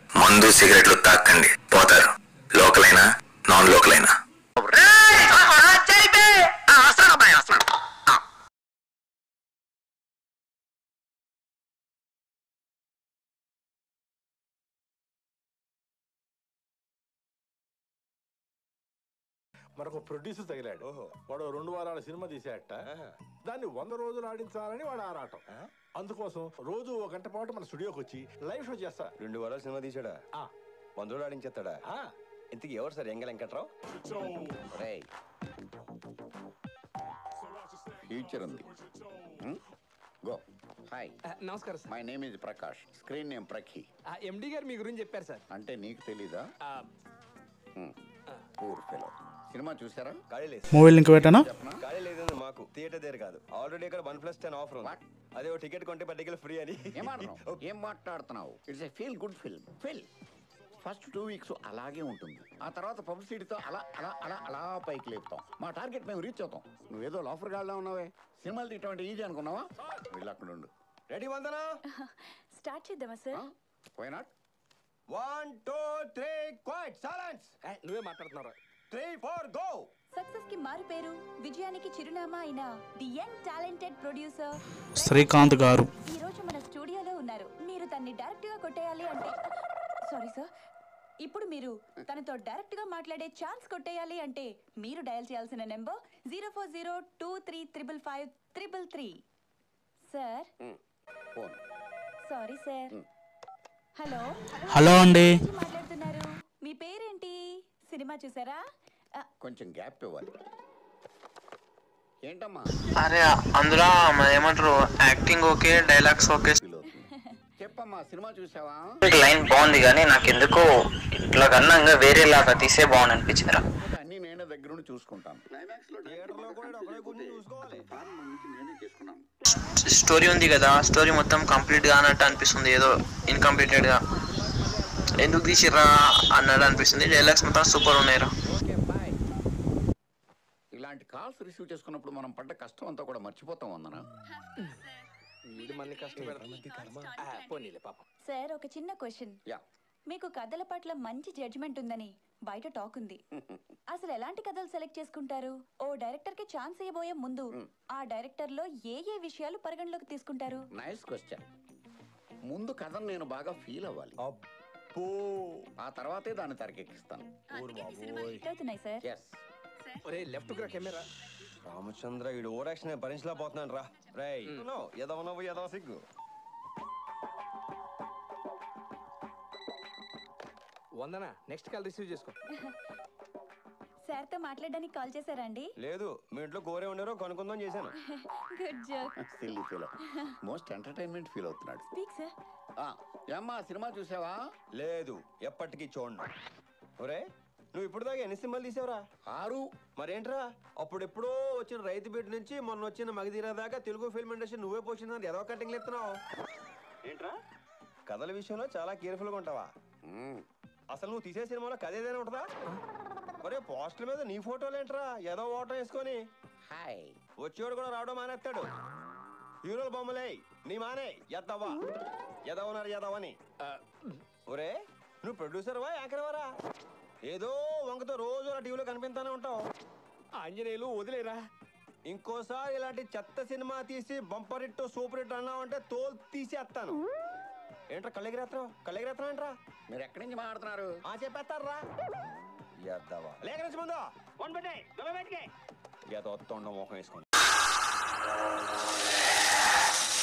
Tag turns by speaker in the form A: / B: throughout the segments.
A: మందు సిగరెట్లు తాకండి పోతారు లోకల్ అయినా నాన్ లోకల్ అయినా
B: మరొక ప్రొడ్యూసర్ తగిలాడు వాడు రెండు వారాల సినిమా తీసేట దాన్ని వంద రోజులు ఆడించాలని వాడు ఆరాటం అందుకోసం రోజు ఒక గంట పాటు మన స్టూడియోకి వచ్చి లైవ్ షో చేస్తా
C: రెండు వారాలు సినిమా తీసాడా
B: ఆ,
C: వంద రోజులు ఆడించేస్తాడా
B: ఆ,
C: ఇంతకీ ఎవరు సార్ ఎంగ వెంకట్రావు
D: రేయ్ ఫ్యూచర్ ఉంది గో హాయ్
E: నమస్కారం sir
D: my name is Prakash screen name Prakhi
E: MD గారు మీ గురించి చెప్పారు సార్
D: అంటే నీకు తెలీదా
E: ఆ,
D: పూర్ ఫెలో సినిమా చూసారా
C: ఖాళీ లేదు
F: మూవీ లింక్ పెట్టాను
D: చెప్పనా
C: ఖాళీ లేదు మాకు థియేటర్ దగ్గర కాదు ఆల్రెడీ ఇక్కడ వన్ ప్లస్ టెన్ ఆఫర్ ఉంది
D: What?
C: అదే ఓ టికెట్ కొంటే పర్టికల్ ఫ్రీ అని
D: ఏం మాట్లాడుతున్నావు ఏం మాట్లాడుతున్నావు it's a feel good film ఫిల్ ఫస్ట్ టూ వీక్స్ అలాగే ఉంటుంది ఆ తర్వాత పబ్లిసిటీతో అలా అలా అలా అలా పైకి లేపుతాం మా టార్గెట్ మేము రీచ్ అవుతాం నువ్వేదో లోఫర్ గాడ్లా ఉన్నావే సినిమాలు తీయటం ఈజీ అనుకున్నావా వెళ్ళి అక్కడ ఉండు
C: రెడీ వందనా
G: స్టార్ట్ చేద్దామా సార్
D: పోయినాట్
C: one two three quiet silence
E: ఏ, నువ్వే మాట్లాడుతున్నావు
C: త్రీ ఫోర్ గో
G: సక్సెస్ కి మారు పేరు విజయానికి చిరునామా అయిన the young talented producer
F: Srikanth గారు
G: ఈ రోజు మన స్టూడియోలో ఉన్నారు మీరు తన్ని డైరెక్ట్ గా కొట్టేయాలి అంటే సారీ సార్ ఇప్పుడు మీరు తనతో డైరెక్ట్ గా మాట్లాడే ఛాన్స్ కొట్టేయాలి అంటే మీరు డయల్ చేయాల్సిన number zero four zero two three triple five triple three sir
D: phone
G: sorry sir hello
F: hello అండి
G: నుంచి మాట్లాడుతున్నారు మీ పేరేంటి సినిమా చూసారా ఆ,
D: కొంచెం గ్యాప్ ఇవ్వాలి ఏంటమ్మా
H: అరే అందులో మరి ఏమంటారు acting okay dialogues okay
D: feel అవుతుంది చెప్పమ్మా సినిమా చూసావా
H: లైన్ బాగుంది కానీ నాకు ఎందుకో ఇట్లా కన్నా వేరేలాగా తీసే బాగుంది అనిపించిందిరా
D: కాకపోతే అన్ని నేనే దగ్గర నుండి చూసుకుంటాను క్లైమాక్స్ లో
C: థియేటర్ లో కూడా ఒకడే కూర్చొని చూసుకోవాలి
D: ప్రారంభం నుంచి నేనే చేసుకున్నాను
H: స్టోరీ ఉంది కదా స్టోరీ మొత్తం కంప్లీట్ గా అన్నట్టు అనిపిస్తుంది ఏదో ఇన్కంప్లీటెడ్ గా ఎందుకు తీసిర్రా అన్నట్టు అనిపిస్తుంది డైలాగ్స్ మొత్తం సూపర్ ఉన్నాయిరా
D: ఓకే బాయ్ ఇలాంటి కాల్స్ రిసీవ్ చేసుకున్నప్పుడు మనం పడ్డ కష్టం అంతా కూడా మర్చిపోతాం అందనా
E: వీడు మళ్ళీ కష్టం పోనీలే పాపం
G: సార్ ఒక చిన్న క్వశ్చన్
D: యా
G: మీకు కథల పట్ల మంచి జడ్జ్మెంట్ ఉందని బయట టాక్ ఉంది అసలు ఎలాంటి కథలు సెలెక్ట్ చేసుకుంటారు ఓ డైరెక్టర్ కి ఛాన్స్ ఇవ్వబోయే ముందు ఆ డైరెక్టర్ లో ఏ ఏ విషయాలు పరిగణలోకి తీసుకుంటారు
D: నైస్ క్వశ్చన్ ముందు కథను నేను బాగా ఫీల్ అవ్వాలి
C: అబ్బో
D: ఆ తర్వాతే దాన్ని తెరకెక్కిస్తాను
G: హిట్ అవుతున్నాయి సార్
D: ఎస్
E: ఒరే లెఫ్ట్ గా కెమెరా
C: రామచంద్ర వీడు ఓవర్ యాక్షన్ భరించలేకపోతున్నాను రా రేయ్ ఏదో ఉన్నావు ఏదో సిగ్గు
E: వందన నెక్స్ట్ కాల్ రిసీవ్ చేసుకో
G: సార్ తో మాట్లాడడానికి కాల్ చేశారా అండి
C: లేదు మీ ఇంట్లో కోరే ఉన్నారో కనుక్కుందాం చేశాను
G: good joke
D: silly feel most entertainment feel అవుతున్నాడు
G: స్పీక్ సార్
D: ఆ, ఏమ్మా సినిమా చూసావా
C: లేదు ఎప్పటికీ చూడండి ఒరే నువ్వు ఇప్పుడు దాకా ఎన్ని సినిమాలు తీసావురా
D: ఆరు
C: మరేంట్రా అప్పుడు ఎప్పుడో వచ్చిన రైతు బిడ్డ నుంచి మొన్న వచ్చిన మగధీర దాకా తెలుగు ఫిల్మ్ ఇండస్ట్రీ నువ్వే పోషించిన ఏదో కటింగ్లు ఎత్తున్నావు ఏంట్రా కథల విషయంలో చాలా కేర్ఫుల్గా ఉంటావా
D: మ్మ్.
C: అసలు నువ్వు తీసే సినిమాలో కథ ఏదైనా ఉంటుందా ఒరే పోస్టర్ మీద నీ ఫోటోలు ఏంట్రా ఏదో ఓటం వేసుకొని
D: హాయ్
C: వచ్చేవాడు కూడా రావడం మానేస్తాడు హీరోల బొమ్మలే నీ మానే ఎద్దవ్వా ఎదవన్నారు ఎదవని ఒరే నువ్వు ప్రొడ్యూసర్ వా యాంకర్వారా ఏదో వంకతో రోజు అలా టీవీలో కనిపిస్తానే ఉంటావు
E: ఆంజనేయులు వదిలేరా
C: ఇంకోసారి ఇలాంటి చెత్త సినిమా తీసి బంపర్ హిట్ సూపర్ హిట్ అన్నావు అంటే తోలు తీసేస్తాను ఏంట్రా కళ్ళెగిరేస్తావు కళ్ళెగిరేస్తావు ఏంట్రా
D: మీరు ఎక్కడి నుంచి మాట్లాడుతున్నారు
C: ఆ చెప్పేస్తారా ఎద్దవా లేక నుంచి ముందు వన్ పెట్టే నువ్వే బయటికి ఏదో తొండ మొహం వేసుకోండి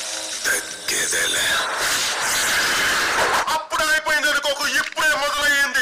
A: అప్పుడు అయిపోయింది అనుకోకు ఇప్పుడే మొదలయ్యింది